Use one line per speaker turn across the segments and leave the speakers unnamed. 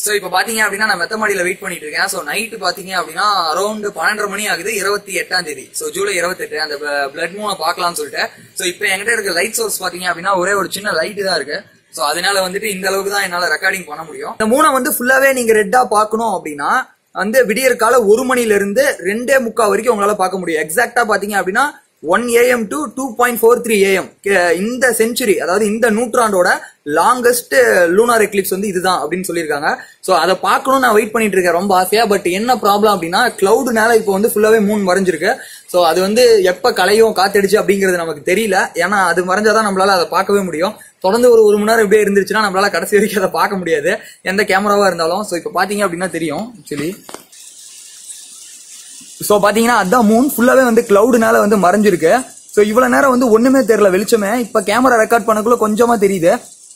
so இப்போ பாத்தீங்க அப்படின்னா நான் மெத்த மாடியில வெயிட் பண்ணிட்டு இருக்கேன் சோ நைட்டு பாத்தீங்க அப்படின்னா அரௌண்ட் பன்னெண்டரை மணி ஆகுது இருபத்தி எட்டாம் தேதி சோ ஜூலை இருபத்தெட்டு அந்த பிளட் மூனை பார்க்கலாம்னு சொல்லிட்டு சோ இப்போ என்கிட்ட இருக்க லைட் சோர்ஸ் பாத்தீங்க அப்படின்னா ஒரே ஒரு சின்ன லைட் தான் இருக்கு சோ அதனால வந்துட்டு இந்த அளவுக்கு தான் என்னால ரெக்கார்டிங் பண்ண முடியும் இந்த மூணை வந்து ஃபுல்லாவே நீங்க ரெட்டா பார்க்கணும் அப்படின்னா வந்து விடியற் கால ஒரு மணில இருந்து ரெண்டே முக்கா வரைக்கும் உங்களால பார்க்க முடியும் எக்ஸாக்டா பாத்தீங்க அப்படின்னா one AM to two point four three AM இந்த செஞ்சுரி அதாவது இந்த நூற்றாண்டோட லாங்கஸ்ட் லூனார் எக்லிப்ஸ் வந்து இதுதான் அப்படின்னு சொல்லியிருக்காங்க ஸோ அதை பார்க்கணும் நான் வெயிட் பண்ணிட்டு இருக்கேன் ரொம்ப ஆசையா பட் என்ன ப்ராப்ளம் அப்படின்னா கிளவுடுனால இப்போ வந்து ஃபுல்லாவே மூணு மறைஞ்சிருக்கு ஸோ அது வந்து எப்ப கலையும் காத்தடிச்சு அப்படிங்கிறது நமக்கு தெரியல ஏன்னா அது மறைஞ்சாதான் நம்மளால அதை பார்க்கவே முடியும் தொடர்ந்து ஒரு ஒரு மணி நேரம் இப்படியே இருந்துச்சுன்னா நம்மளால கடைசி வரைக்கும் அதை பார்க்க முடியாது எந்த கேமராவா இருந்தாலும் ஸோ இப்போ பாத்தீங்க அப்படின்னா தெரியும் ஆக்சுவலி ஸோ பாத்தீங்கன்னா அதான் மூன் ஃபுல்லாவே வந்து கிளவுடுனால வந்து மறைஞ்சிருக்கு ஸோ இவ்வளவு நேரம் வந்து ஒண்ணுமே தெரியல வெளிச்சமே இப்ப கேமரா ரெக்கார்ட் பண்ணக்குள்ள கொஞ்சமா தெரியுது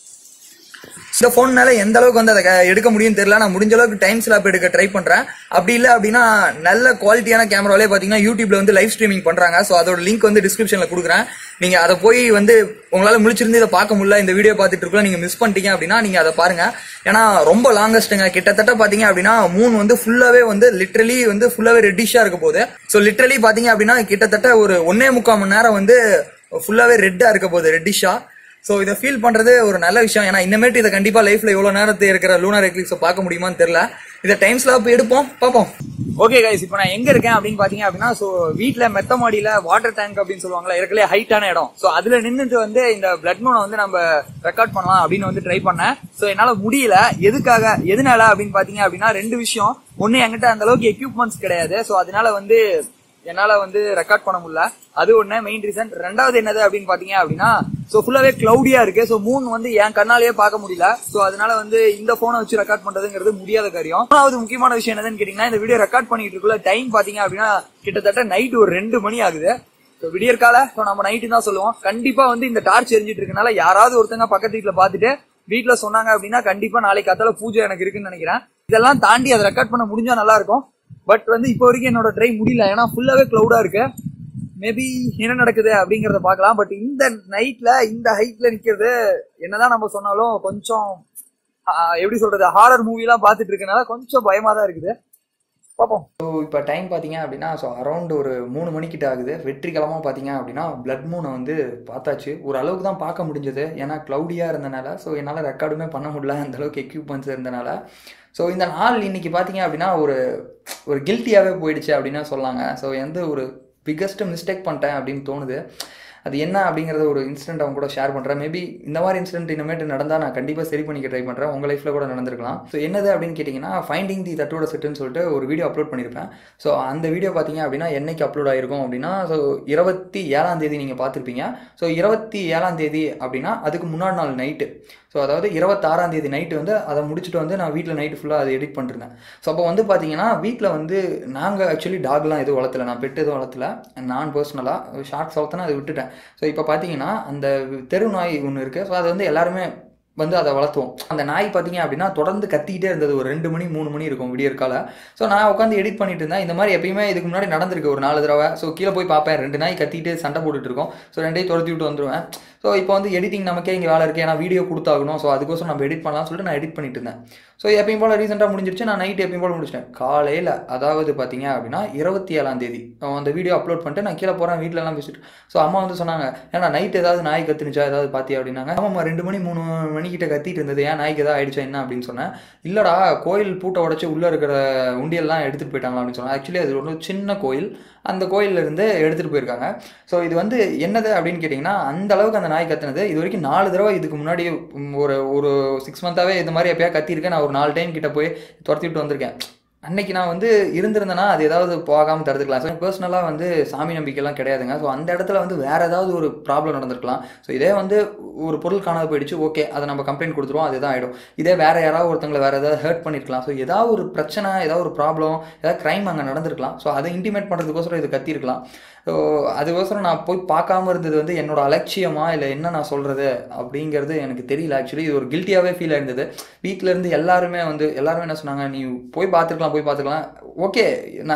இந்த போன்னால எந்த அளவுக்கு வந்து அதை க- எடுக்க முடியும் தெரியல நான் முடிஞ்ச அளவுக்கு டைம் ஸ்லாப் எடுக்க ட்ரை பண்றேன் அப்படி இல்ல அப்படின்னா நல்ல குவாலிட்டியான கேமராலே பாத்தீங்கன்னா யூடியூப்ல வந்து லைவ் ஸ்ட்ரீமிங் பண்றாங்க ஸோ அதோட லிங்க் வந்து டிஸ்கிரிப்ஷன்ல கொடுக்குறேன் நீங்க அதை போய் வந்து உங்களால முழிச்சிருந்து இதை பார்க்க முடியல இந்த வீடியோ பார்த்துட்டு இருக்கலாம் நீங்க மிஸ் பண்ணிட்டீங்க அப்படின்னா நீங்க அதை பாருங்க ஏன்னா ரொம்ப லாங்கஸ்ட்டுங்க கிட்டத்தட்ட பாத்தீங்க அப்படின்னா மூன் வந்து ஃபுல்லாவே வந்து லிட்ரலி வந்து ஃபுல்லாவே ரெட்டிஷா இருக்க போகுது ஸோ லிட்ரலி பாத்தீங்க அப்படின்னா கிட்டத்தட்ட ஒரு ஒன்னே முக்கால் மணி நேரம் வந்து ஃபுல்லாவே ரெட்டா இருக்க போகுது ரெட்டிஷா சோ இதை ஃபீல் பண்றது ஒரு நல்ல விஷயம் ஏன்னா இன்னமேட்டு இதை கண்டிப்பா லைஃப்ல எவ்வளவு நேரத்தை இருக்கிற லூனார் எக்லிப்ஸை பார்க்க முடியுமான்னு தெரியல இதை டைம் ஸ்லாப் எடுப்போம் பார்ப்போம் ஓகே கைஸ் இப்போ நான் எங்க இருக்கேன் அப்படின்னு பாத்தீங்க அப்படின்னா சோ வீட்ல மெத்த மாடியில வாட்டர் டேங்க் அப்படின்னு சொல்லுவாங்கல்ல இருக்கலே ஹைட்டான இடம் சோ அதுல நின்னுட்டு வந்து இந்த பிளட் மூனை வந்து நம்ம ரெக்கார்ட் பண்ணலாம் அப்படின்னு வந்து ட்ரை பண்ணேன் சோ என்னால முடியல எதுக்காக எதனால அப்படின்னு பாத்தீங்க அப்படின்னா ரெண்டு விஷயம் ஒண்ணு என்கிட்ட அந்த அளவுக்கு எக்யூப்மெண்ட்ஸ் கிடையாது சோ அதனால வந்து என்னால வந்து ரெக்கார்ட் பண்ண முடியல அது ஒண்ணு மெயின் ரீசன் ரெண்டாவது என்னது அப்படின்னு பாத்தீங்க அப்படின்னா சோ ஃபுல்லாவே கிளவுடியா இருக்கு சோ மூன் வந்து என் கண்ணாலேயே பார்க்க முடியல சோ அதனால வந்து இந்த போனை வச்சு ரெக்கார்ட் பண்றதுங்கிறது முடியாத காரியம் மூணாவது முக்கியமான விஷயம் என்னதுன்னு கேட்டீங்கன்னா இந்த வீடியோ ரெக்கார்ட் பண்ணிட்டு இருக்குள்ள டைம் பாத்தீங்க அப்படின்னா கிட்டத்தட்ட நைட் ஒரு ரெண்டு மணி ஆகுது ஸோ விடியற்கால ஸோ நம்ம நைட்டு தான் சொல்லுவோம் கண்டிப்பா வந்து இந்த டார்ச் எரிஞ்சிட்டு இருக்கனால யாராவது ஒருத்தங்க பக்கத்து வீட்டுல பாத்துட்டு வீட்டுல சொன்னாங்க அப்படின்னா கண்டிப்பா நாளைக்கு கத்தால பூஜை எனக்கு இருக்குன்னு நினைக்கிறேன் இதெல்லாம் தாண்டி அதை ரெக்கார்ட் பண்ண முடிஞ்சா நல்லா இருக்கும் பட் வந்து இப்போ வரைக்கும் என்னோட ட்ரை முடியல ஏன்னா ஃபுல்லாவே கிளவுடா இருக்கு மேபி என்ன நடக்குது அப்படிங்கறத பார்க்கலாம் பட் இந்த நைட்ல இந்த ஹைட்ல நிக்கிறது என்னதான் நம்ம சொன்னாலும் கொஞ்சம் ஆஹ், எப்படி சொல்றது ஹாரர் மூவி எல்லாம் பாத்துட்டு இருக்கனால கொஞ்சம் பயமா தான் இருக்குது பார்ப்போம் ஸோ இப்போ டைம் பார்த்தீங்க அப்படின்னா ஸோ அரௌண்ட் ஒரு மூணு மணிக்கிட்ட ஆகுது வெற்றிக்கிழமாக பார்த்தீங்க அப்படின்னா பிளட் மூனை வந்து பார்த்தாச்சு ஒரு அளவுக்கு தான் பார்க்க முடிஞ்சது ஏன்னா க்ளவுடியாக இருந்தனால ஸோ என்னால் ரெக்கார்டுமே பண்ண முடியல அந்த அளவுக்கு எக்யூப்மெண்ட்ஸ் இருந்தனால ஸோ இந்த நாள் இன்னைக்கு பார்த்தீங்க அப்படின்னா ஒரு ஒரு கில்ட்டியாகவே போயிடுச்சு அப்படின்னு சொல்லாங்க ஸோ எந்த ஒரு பிக்கஸ்ட் மிஸ்டேக் பண்ணிட்டேன் அப்படின்னு தோணுது அது என்ன அப்படிங்கிறத ஒரு இன்சிடென்ட் அவங்க கூட ஷேர் பண்ணுறேன் மேபி இந்த மாதிரி இன்சிடென்ட் இனிமேட்டு நடந்தால் நான் கண்டிப்பாக சரி பண்ணிக்க ட்ரை பண்ணுறேன் உங்கள் லைஃப்பில் கூட நடந்திருக்கலாம் ஸோ என்னது அப்படின்னு கேட்டிங்கன்னா ஃபைண்டிங் தி தட்டோட செட்டுன்னு சொல்லிட்டு ஒரு வீடியோ அப்லோட் பண்ணியிருப்பேன் ஸோ அந்த வீடியோ பார்த்தீங்க அப்படின்னா என்னைக்கு அப்லோட் ஆயிருக்கும் அப்படின்னா ஸோ இருபத்தி ஏழாம் தேதி நீங்கள் பார்த்துருப்பீங்க ஸோ இருபத்தி ஏழாம் தேதி அப்படின்னா அதுக்கு முன்னாடி நாள் நைட்டு ஸோ அதாவது இருபத்தாறாம் தேதி நைட்டு வந்து அதை முடிச்சுட்டு வந்து நான் வீட்டில் நைட்டு ஃபுல்லாக அதை எடிட் பண்ணிருந்தேன் ஸோ அப்போ வந்து பார்த்தீங்கன்னா வீட்டில் வந்து நாங்கள் ஆக்சுவலி டாக்லாம் எதுவும் வளர்த்தல நான் பெட் எதுவும் வளர்த்தல நான் பர்சனலாக ஷார்ட்ஸ் வளர்த்தனா அதை விட்டுட்டேன் ஸோ இப்போ பார்த்தீங்கன்னா அந்த தெரு நாய் ஒன்று இருக்குது ஸோ அதை வந்து எல்லாருமே வந்து அதை வளர்த்துவோம் அந்த நாய் பார்த்தீங்க அப்படின்னா தொடர்ந்து கத்திக்கிட்டே இருந்தது ஒரு ரெண்டு மணி மூணு மணி இருக்கும் விடியற்கால ஸோ நான் உட்காந்து எடிட் பண்ணிட்டு இருந்தேன் இந்த மாதிரி எப்பயுமே இதுக்கு முன்னாடி நடந்திருக்கு ஒரு நாலு தடவை ஸோ கீழே போய் பார்ப்பேன் ரெண்டு நாய் கத்திட்டு சண்டை போட்டுட்டு இருக்கோம் ஸோ ரெண்டையும் துரத்தி விட்டு வந்துருவேன் ஸோ இப்போ வந்து எடிட்டிங் நமக்கே இங்கே வேலை இருக்குது ஏன்னா வீடியோ கொடுத்தாகணும் ஸோ அதுக்கோசம் நம்ம எடிட் பண்ணலாம்னு சொல்லிட்டு நான் எடிட் பண்ணிட்டு இருந்தேன் ஸோ எப்பயும் போல் ரீசெண்டாக முடிஞ்சிருச்சு நான் நைட் எப்பயும் போல் முடிச்சிட்டேன் காலையில் அதாவது பார்த்தீங்க அப்படின்னா இருபத்தி ஏழாம் தேதி அவன் அந்த வீடியோ அப்லோட் பண்ணிட்டு நான் கீழே போகிறேன் வீட்டில் எல்லாம் பேசிட்டு ஸோ அம்மா வந்து சொன்னாங்க ஏன்னா நைட் ஏதாவது நாய் கத்துனுச்சா ஏதாவது பார்த்தியா அப்படின்னாங்க ஆமாம்மா ரெண்டு மணி மூணு மணிக்கிட்ட கத்திட்டு இருந்தது ஏன் நாய்க்கு ஏதாவது ஆயிடுச்சா என்ன அப்படின்னு சொன்னேன் இல்லடா கோயில் பூட்டை உடச்சி உள்ளே இருக்கிற உண்டியெல்லாம் எடுத்துகிட்டு போயிட்டாங்களா அப்படின்னு சொன்னேன் ஆக்சுவலி அது ஒரு சின்ன கோயில் அந்த கோயில்ல இருந்து எடுத்துகிட்டு போயிருக்காங்க ஸோ இது வந்து என்னது அப்படின்னு கேட்டிங்கன்னா அந்த அளவுக்கு அந்த நாய் கத்துனது இது வரைக்கும் நாலு தடவை இதுக்கு முன்னாடி ம், ஒரு ஒரு சிக்ஸ் மந்த்தாகவே இது மாதிரி எப்பயா கத்திருக்கேன் நான் ஒரு நாலு டைம் கிட்ட போய் துரத்தி விட்டு வந்திருக்கேன் அன்னைக்கு நான் வந்து இருந்திருந்தேன்னா அது ஏதாவது போகாமல் தடுத்துக்கலாம் ஸோ பர்சனலாக வந்து சாமி நம்பிக்கைலாம் கிடையாதுங்க ஸோ அந்த இடத்துல வந்து வேற ஏதாவது ஒரு ப்ராப்ளம் நடந்திருக்கலாம் ஸோ இதே வந்து ஒரு பொருள் காணாத போயிடுச்சு ஓகே அதை நம்ம கம்ப்ளைண்ட் கொடுத்துருவோம் அதுதான் ஆகிடும் இதே வேற யாராவது ஒருத்தங்களை வேற ஏதாவது ஹர்ட் பண்ணிருக்கலாம் ஸோ ஏதாவது ஒரு பிரச்சனை ஏதாவது ஒரு ப்ராப்ளம் ஏதாவது க்ரைம் அங்கே நடந்திருக்கலாம் ஸோ அதை இன்டிமேட் பண்ணுறதுக்கோசரம் இது கத்திருக்கலாம் ஸோ அதுக்கோசரம் நான் போய் பார்க்காம இருந்தது வந்து என்னோட அலட்சியமா இல்லை என்ன நான் சொல்றது அப்படிங்கிறது எனக்கு தெரியல ஆக்சுவலி இது ஒரு கில்ட்டியாகவே ஃபீல் ஆயிருந்தது வீட்ல இருந்து எல்லாருமே வந்து எல்லாருமே என்ன சொன்னாங்க நீ போய் பார்த்துக்கலாம் போய் பார்த்துக்கலாம் ஓகே நான்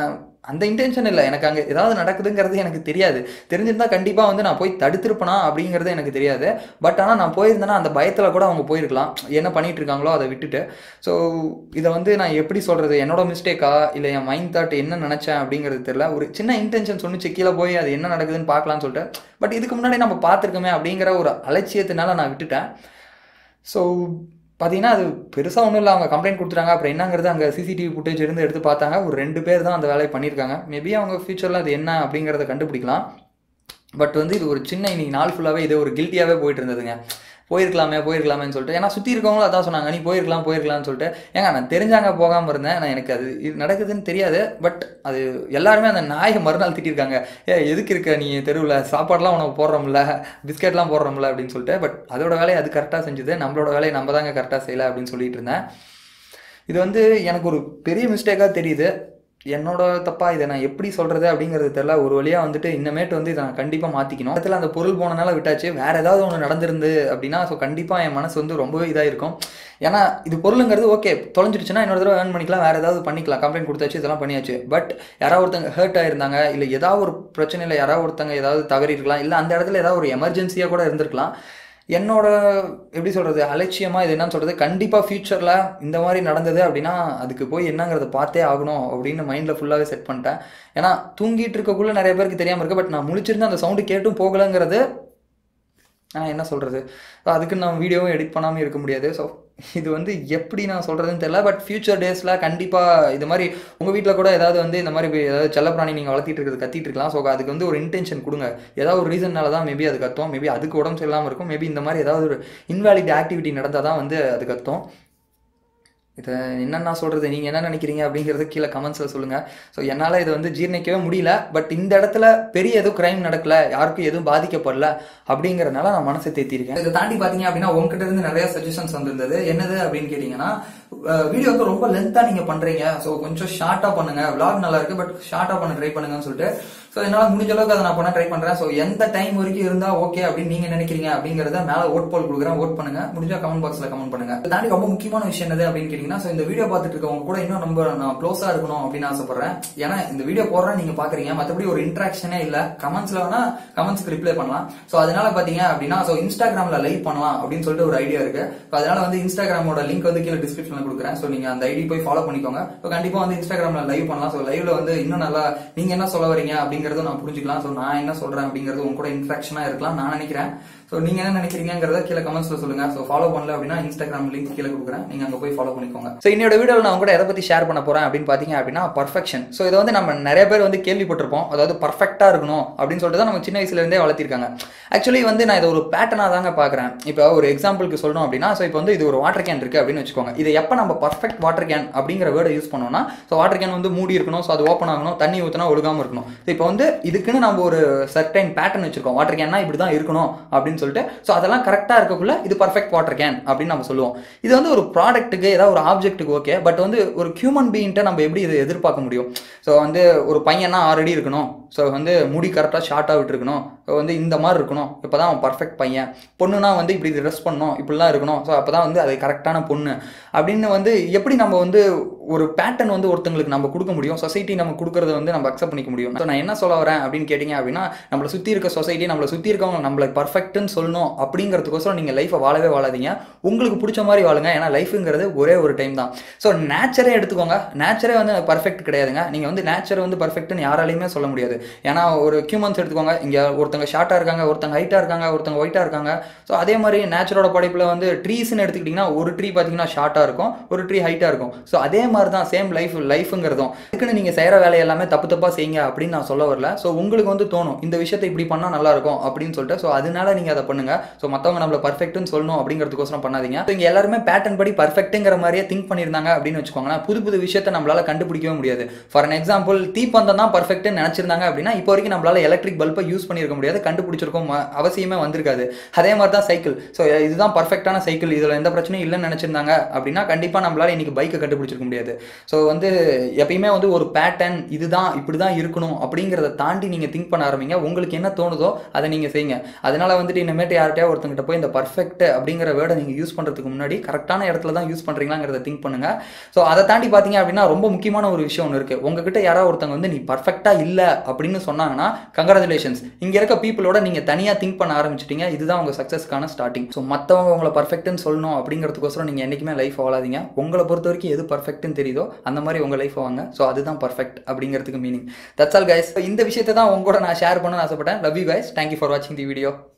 அந்த இன்டென்ஷன் இல்லை எனக்கு அங்கே ஏதாவது நடக்குதுங்கிறது எனக்கு தெரியாது தெரிஞ்சிருந்தா கண்டிப்பாக வந்து நான் போய் தடுத்திருப்பேனா அப்படிங்கிறது எனக்கு தெரியாது பட் ஆனால் நான் போயிருந்தேன்னா அந்த பயத்தில் கூட அவங்க போயிருக்கலாம் என்ன பண்ணிட்டு இருக்காங்களோ அதை விட்டுட்டு ஸோ இதை வந்து நான் எப்படி சொல்கிறது என்னோட மிஸ்டேக்கா இல்லை என் மைண்ட் தாட் என்ன நினச்சேன் அப்படிங்கிறது தெரியல ஒரு சின்ன இன்டென்ஷன் சொன்னிச்சு கீழே போய் அது என்ன நடக்குதுன்னு பார்க்கலாம்னு சொல்லிட்டு பட் இதுக்கு முன்னாடி நம்ம பார்த்துருக்கோமே அப்படிங்கிற ஒரு அலட்சியத்தினால நான் விட்டுட்டேன் ஸோ பார்த்தீங்கன்னா அது பெருசாக ஒன்றும் இல்லை அவங்க கம்ப்ளைண்ட் கொடுத்துட்டாங்க அப்புறம் என்னங்கிறது அங்கே சிசிடிவி ஃபுட்டேஜ் இருந்து எடுத்து பார்த்தாங்க ஒரு ரெண்டு பேர் தான் அந்த வேலையை பண்ணியிருக்காங்க மேபி அவங்க ஃபியூச்சரில் அது என்ன அப்படிங்கிறத கண்டுபிடிக்கலாம் பட் வந்து இது ஒரு சின்ன இன்னைக்கு நாள் ஃபுல்லாகவே இது ஒரு கில்ட்டியாகவே போயிட்டு இருந்ததுங்க போயிருக்கலாமே போயிருக்கலாமேன்னு சொல்லிட்டு ஏன்னா சுற்றி இருக்கவங்களும் அதான் சொன்னாங்க நீ போயிருக்கலாம் போயிருக்கலாம்னு சொல்லிட்டு ஏங்க நான் தெரிஞ்சாங்க போகாமல் இருந்தேன் நான் எனக்கு அது இது நடக்குதுன்னு தெரியாது பட் அது எல்லாருமே அந்த நாயை மறுநாள் திட்டிருக்காங்க ஏ எதுக்கு இருக்க நீ தெருவில் சாப்பாடுலாம் உனக்கு போடுறோம்ல பிஸ்கெட்லாம் போடுறோம்ல அப்படின்னு சொல்லிட்டு பட் அதோட வேலையை அது கரெக்டாக செஞ்சுது நம்மளோட வேலையை நம்ம தாங்க கரெக்டாக செய்யலை அப்படின்னு சொல்லிட்டு இருந்தேன் இது வந்து எனக்கு ஒரு பெரிய மிஸ்டேக்காக தெரியுது என்னோட தப்பா இதை நான் எப்படி சொல்றது அப்படிங்கிறது தெரியல ஒரு வழியா வந்துட்டு இன்னமேட்டு வந்து இதை நான் கண்டிப்பா மாத்திக்கணும் இடத்துல அந்த பொருள் போனனால விட்டாச்சு வேற ஏதாவது ஒன்று நடந்திருந்து அப்படின்னா ஸோ கண்டிப்பா என் மனசு வந்து ரொம்பவே இதாக இருக்கும் ஏன்னா இது பொருளுங்கிறது ஓகே தொலைஞ்சிருச்சுன்னா இன்னொரு தடவை ஏர்ன் பண்ணிக்கலாம் வேற ஏதாவது பண்ணிக்கலாம் கம்ப்ளைண்ட் கொடுத்தாச்சு இதெல்லாம் பண்ணியாச்சு பட் யாராவது ஒருத்தங்க ஹர்ட் ஆயிருந்தாங்க இல்லை ஏதாவது ஒரு பிரச்சனையில் யாராவது ஒருத்தங்க ஏதாவது தவறி இருக்கலாம் இல்லை அந்த இடத்துல ஏதாவது ஒரு எமர்ஜென்சியாக கூட இருந்திருக்கலாம் என்னோட எப்படி சொல்றது அலட்சியமா இது என்னன்னு சொல்றது கண்டிப்பா ஃபியூச்சர்ல இந்த மாதிரி நடந்தது அப்படின்னா அதுக்கு போய் என்னங்கிறத பார்த்தே ஆகணும் அப்படின்னு மைண்ட்ல ஃபுல்லாவே செட் பண்ணிட்டேன் ஏன்னா தூங்கிட்டு இருக்கக்குள்ள நிறைய பேருக்கு தெரியாம இருக்கு பட் நான் முழிச்சிருந்து அந்த சவுண்டு கேட்டும் போகலங்கிறது நான் என்ன சொல்றது அதுக்கு நான் வீடியோவும் எடிட் பண்ணாமல் இருக்க முடியாது ஸோ இது வந்து எப்படி நான் சொல்றதுன்னு தெரியல பட் ஃபியூச்சர் டேஸ்ல கண்டிப்பா இது மாதிரி உங்க வீட்டில் கூட ஏதாவது வந்து இந்த மாதிரி ஏதாவது செல்லப்பிராணி நீங்க வளர்த்திட்டு இருக்கிறது கத்திட்டு இருக்கலாம் ஸோ அதுக்கு வந்து ஒரு இன்டென்ஷன் கொடுங்க ஏதாவது ஒரு ரீசன்னால தான் மேபி அது கத்தும் மேபி அதுக்கு உடம்பு சரியில்லாமல் இருக்கும் மேபி இந்த மாதிரி ஏதாவது ஒரு இன்வாலிட் ஆக்டிவிட்டி நடந்தால் தான் வந்து அது கத்தும் இதை என்னென்ன சொல்கிறது நீங்கள் என்ன நினைக்கிறீங்க அப்படிங்கிறது கீழே கமெண்ட்ஸில் சொல்லுங்கள் ஸோ என்னால் இதை வந்து ஜீர்ணிக்கவே முடியல பட் இந்த இடத்துல பெரிய எதுவும் க்ரைம் நடக்கல யாருக்கும் எதுவும் பாதிக்கப்படல அப்படிங்கிறனால நான் மனசை தேத்திருக்கேன் இதை தாண்டி பார்த்தீங்க அப்படின்னா உங்ககிட்ட இருந்து நிறைய சஜஷன்ஸ் வந்திருந்தது என்னது அப்படின்னு கேட்டிங்கன்னா வீடியோ வந்து ரொம்ப லென்த்தாக நீங்கள் பண்ணுறீங்க ஸோ கொஞ்சம் ஷார்ட்டாக பண்ணுங்க vlog நல்லா இருக்கு பட் ஷார்ட்டாக பண்ண ட்ரை பண்ணுங்கன்னு சொல்லிட்டு ஸோ என்னால் முடிஞ்ச அளவுக்கு அதை நான் பண்ண ட்ரை பண்ணுறேன் ஸோ எந்த டைம் வரைக்கும் இருந்தால் ஓகே அப்படின்னு நீங்கள் நினைக்கிறீங்க அப்படிங்கிறத மேலே ஓட் போல் கொடுக்குறேன் ஓட் பண்ணுங்க முடிஞ்சா கமெண்ட் பாக்ஸில் கமெண்ட் பண்ணுங்க இதை தாண்டி ரொம்ப முக்கியமான விஷயம் என்னது அப்படின்னு கேட்டிங்கன்னா ஸோ இந்த வீடியோ பார்த்துட்டு இருக்கவங்க கூட இன்னும் ரொம்ப நான் க்ளோஸாக இருக்கணும் அப்படின்னு ஆசைப்படுறேன் ஏன்னா இந்த வீடியோ போடுறேன் நீங்கள் பார்க்குறீங்க மற்றபடி ஒரு இன்ட்ராக்ஷனே இல்லை கமெண்ட்ஸில் வேணா கமெண்ட்ஸ்க்கு ரிப்ளை பண்ணலாம் ஸோ அதனால பார்த்தீங்க அப்படின்னா ஸோ இன்ஸ்டாகிராமில் லைவ் பண்ணலாம் அப்படின்னு சொல்லிட்டு ஒரு ஐடியா இருக்கு ஸோ அதனால வந்து இன்ஸ்டாகிராமோட லிங்க் வந்து கீழே டிஸ்கிரிப்ஷனில் கொடுக்குறேன் ஸோ நீங்கள் அந்த ஐடி போய் ஃபாலோ பண்ணிக்கோங்க ஸோ கண்டிப்பாக வந்து இன்ஸ்டாகிராமில் லைவ் பண்ணலாம் ஸோ லைவ்ல வந்து இன்னும் நல்லா நீங்கள் என்ன சொல்ல வரீங்க அப்படிங்கறத நான் புரிஞ்சுக்கலாம் ஸோ நான் என்ன சொல்றேன் அப்படிங்கிறது உங்க கூட இன்ட்ராக்ஷனாக இருக்கலாம் நான் நினைக்கிறேன் ஸோ நீங்க என்ன நினைக்கிறீங்கிறத கீழே கமெண்ட்ஸ்ல சொல்லுங்க ஸோ ஃபாலோ பண்ணல அப்படின்னா இன்ஸ்டாகிராம் லிங்க் கீழே கொடுக்குறேன் நீங்க அங்க போய் ஃபாலோ பண்ணிக்கோங்க ஸோ இன்னோட வீடியோவில் நான் கூட எதை பத்தி ஷேர் பண்ண போறேன் அப்படின்னு பாத்தீங்க அப்படின்னா பர்ஃபெக்ஷன் ஸோ இதை வந்து நம்ம நிறைய பேர் வந்து கேள்விப்பட்டிருப்போம் அதாவது பர்ஃபெக்டா இருக்கணும் அப்படின்னு சொல்லிட்டு தான் நம்ம சின்ன வயசுல இருந்தே வளர்த்திருக்காங்க ஆக்சுவலி வந்து நான் இதை ஒரு பேட்டர்னா தாங்க பாக்குறேன் இப்போ ஒரு எக்ஸாம்பிளுக்கு சொல்லணும் அப்படின்னா ஸோ இப்போ வந்து இது ஒரு வாட்டர் கேன் இருக்கு அப்படின்னு வச்சுக்கோங்க இதை எப்போ நம்ம பர்ஃபெக்ட் வாட்டர் கேன் அப்படிங்கிற வேர்டை யூஸ் பண்ணோம்னா ஸோ வாட்டர் கேன் வந்து மூடி இருக்கணும் ஸோ அது ஓப்பன் ஆகணும் தண்ணி ஊற்றினா ஒழுகாம இருக்கணும் ஸோ இப்போ வந்து இதுக்குன்னு நம்ம ஒரு சர்டைன் பேட்டர்ன் வச்சிருக்கோம் வாட்டர் கேன்னா இப்படி தான் இருக்கணும் அப்படின்னு சொல்லிட்டு ஸோ அதெல்லாம் கரெக்டாக இருக்கக்குள்ள இது பர்ஃபெக்ட் வாட்டர் கேன் அப்படின்னு நம்ம சொல்லுவோம் இது வந்து ஒரு ப்ராடக்ட்டுக்கு ஏதாவது ஒரு ஆப்ஜெக்ட்டுக்கு ஓகே பட் வந்து ஒரு ஹியூமன் பீயின்ட்ட நம்ம எப்படி இதை எதிர்பார்க்க முடியும் ஸோ வந்து ஒரு பையனா ஆல்ரெடி இருக்கணும் ஸோ வந்து முடி கரெக்டாக ஷார்ட்டாக விட்டுருக்கணும் ஸோ வந்து இந்த மாதிரி இருக்கணும் இப்போ தான் அவன் பர்ஃபெக்ட் பையன் பொண்ணுனா வந்து இப்படி ட்ரெஸ் பண்ணணும் இப்படிலாம் இருக்கணும் ஸோ அப்போ தான் வந்து அது கரெக்டான பொண்ணு அப்படின்னு வந்து எப்படி நம்ம வந்து ஒரு பேட்டர்ன் வந்து ஒருத்தங்களுக்கு நம்ம கொடுக்க முடியும் சொசைட்டி நம்ம கொடுக்கறத வந்து நம்ம அக்செப்ட் பண்ணிக்க முடியும் ஸோ நான் என்ன சொல்ல வரேன் அப்படின்னு கேட்டிங்க அப்படின்னா நம்மளை சுற்றி இருக்க சொசைட்டி நம்மளை சுற்றி இருக்கவங்க நம்மளை பர்ஃபெக்ட்னு சொல்லணும் அப்படிங்கிறதுக்கோசரம் நீங்கள் லைஃப்பை வாழவே வாழாதீங்க உங்களுக்கு பிடிச்ச மாதிரி வாழுங்க ஏன்னா லைஃபுங்கிறது ஒரே ஒரு டைம் தான் ஸோ நேச்சரே எடுத்துக்கோங்க நேச்சரே வந்து பர்ஃபெக்ட் கிடையாதுங்க நீங்கள் வந்து நேச்சர் வந்து பர்ஃபெக்ட்னு யாராலையுமே சொல்ல முடியாது ஏன்னா ஒரு ஹியூமன்ஸ் எடுத்துக்கோங்க இங்கே ஒருத்தங்க ஷார்ட்டாக இருக்காங்க ஒருத்தங்க ஹைட்டாக இருக்காங்க ஒருத்தங்க ஒயிட்டாக இருக்காங்க ஸோ அதே மாதிரி நேச்சரோட படைப்பில் வந்து ட்ரீஸ்னு எடுத்துக்கிட்டிங்கன்னா ஒரு ட்ரீ பார்த்தீங்கன்னா ஷார்ட்டாக இருக்கும் ஒரு ட்ரீ ஹைட்டாக இருக்கும் ஸோ அதே மாதிரி தான் சேம் லைஃப் லைஃபுங்கிறதும் இதுக்குன்னு நீங்கள் செய்கிற வேலை எல்லாமே தப்பு தப்பாக செய்யுங்க அப்படின்னு நான் சொல்ல வரல ஸோ உங்களுக்கு வந்து தோணும் இந்த விஷயத்தை இப்படி பண்ணால் நல்லா இருக்கும் அப்படின்னு சொல்லிட்டு ஸோ அதனால நீங்கள் அதை பண்ணுங்க ஸோ மற்றவங்க நம்மள பர்ஃபெக்ட்னு சொல்லணும் அப்படிங்கிறதுக்கோசரம் பண்ணாதீங்க ஸோ இங்கே எல்லாருமே பேட்டர்ன் படி பர்ஃபெக்ட்டுங்கிற மாதிரியே திங்க் பண்ணியிருந்தாங்க அப்படின்னு வச்சுக்கோங்களேன் புது புது விஷயத்தை நம்மளால கண்டுபிடிக்கவே முடியாது ஃபார் அன் எக்ஸாம்பிள் தீப்பந்தம் தான் பர்ஃபெக்ட்னு நினச்சிருந்தாங்க அப்படின்னா இப்போ வரைக்கும் நம்மளால எலக்ட்ரிக் பல்பை யூஸ் பண்ணியிருக்க முடியாது கண்டுபிடிச்சிருக்கோம் ம- அவசியமே வந்திருக்காது அதே மாதிரி தான் சைக்கிள் ஸோ இதுதான் பர்ஃபெக்டான சைக்கிள் இதில் எந்த பிரச்சனையும் இல்லைன்னு நினச்சிருந்தாங்க அப்படின்னா கண்டிப்பாக நம்மளால இன்னைக்கு பைக்கை கண்டுபிடிச்சிருக்க முடியாது கிடையாது ஸோ வந்து எப்பயுமே வந்து ஒரு பேட்டர்ன் இதுதான் இப்படி தான் இருக்கணும் அப்படிங்கிறத தாண்டி நீங்கள் திங்க் பண்ண ஆரம்பிங்க உங்களுக்கு என்ன தோணுதோ அதை நீங்கள் செய்யுங்க அதனால வந்துட்டு இனிமேட்டு யார்கிட்டயா ஒருத்தங்கிட்ட போய் இந்த பர்ஃபெக்ட் அப்படிங்கிற வேர்டை நீங்கள் யூஸ் பண்ணுறதுக்கு முன்னாடி கரெக்டான இடத்துல தான் யூஸ் பண்ணுறீங்களாங்கிறத திங்க் பண்ணுங்க ஸோ அதை தாண்டி பார்த்தீங்க அப்படின்னா ரொம்ப முக்கியமான ஒரு விஷயம் ஒன்று இருக்குது உங்ககிட்ட யாராவது ஒருத்தங்க வந்து நீ பர்ஃபெக்டாக இல்லை அப்படின்னு சொன்னாங்கன்னா கங்க்ராச்சுலேஷன்ஸ் இங்கே இருக்க பீப்புளோட நீங்கள் தனியாக திங்க் பண்ண ஆரம்பிச்சிட்டீங்க இதுதான் உங்கள் சக்ஸஸ்க்கான ஸ்டார்டிங் ஸோ மற்றவங்க உங்களை பர்ஃபெக்ட்னு சொல்லணும் அப்படிங்கிறதுக்கோசரம் நீங்கள் என்றைக்குமே லைஃப் வாழாதீங்க உங்களை பொறுத்த வரைக்கும் எது பர்ஃபெக்ட்னு தெரியுதோ அந்த மாதிரி உங்கள் லைஃப் வாங்க ஸோ அதுதான் பர்ஃபெக்ட் அப்படிங்கிறதுக்கு மீனிங் தட்ஸ் ஆல் கைஸ் இந்த விஷயத்தை தான் உங்க கூட நான் ஷேர் பண்ண ஆசைப்பட்டேன் love you guys thank you for வாட்சிங் தி வீடியோ